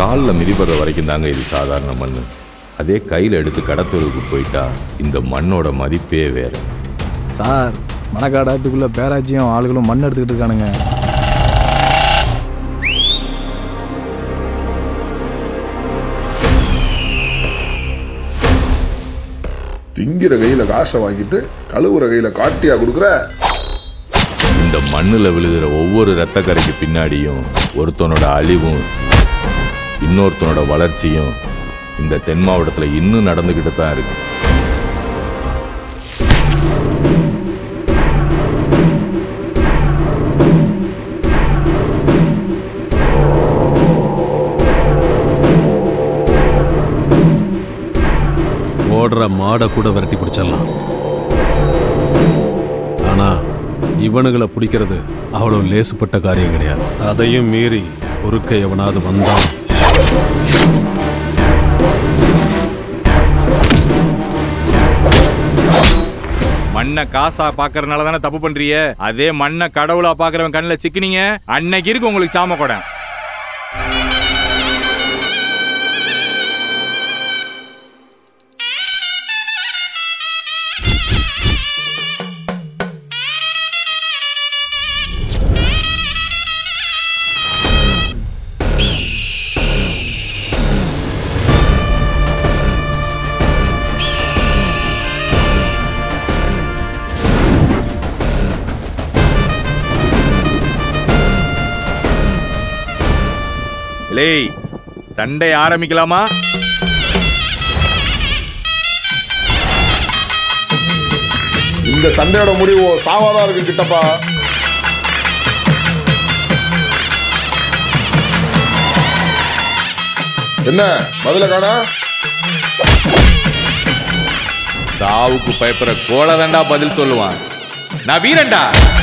காலில் மிதிப்படுற வரைக்கும் தாங்க இது சாதாரண மண் அதே கையில் எடுத்து கடத்தலுக்கு போயிட்டா இந்த மண்ணோட மதிப்பே வேற சார் மணக்காடாத்துக்குள்ள பேராஜியும் ஆளுகளும் மண் எடுத்துக்கிட்டு இருக்கானுங்க திங்கிற கையில காசை வாங்கிட்டு கழுவுற கையில காட்டியா கொடுக்குற இந்த மண்ணில் விழுகிற ஒவ்வொரு இரத்த கரைக்கு பின்னாடியும் ஒருத்தனோட அழிவும் இன்னொருத்தனோட வளர்ச்சியும் இந்த தென் மாவட்டத்தில் இன்னும் நடந்துக்கிட்டு தான் இருக்கு ஓடுற மாடை கூட விரட்டி பிடிச்சிடலாம் ஆனா இவனுங்களை பிடிக்கிறது அவ்வளோ லேசுப்பட்ட காரியம் கிடையாது அதையும் மீறி ஒருக்க எவனாவது வந்தான் மண்ணை காசா பாக்குறதுனால தானே தப்பு பண்றீங்க அதே மண்ணை கடவுளா பாக்குறவன் கண்ணில் சிக்கினீங்க அன்னைக்கு இருக்கு உங்களுக்கு சாம கொடை லேய் சண்டை ஆரம்பிக்கலாமா இந்த சண்டையோட முடிவு சாவாதான் இருக்கு கிட்டப்பா என்ன பதில காணா சாவுக்கு பயப்படுற கோலதாண்டா பதில் சொல்லுவான் நான் வீரன்டா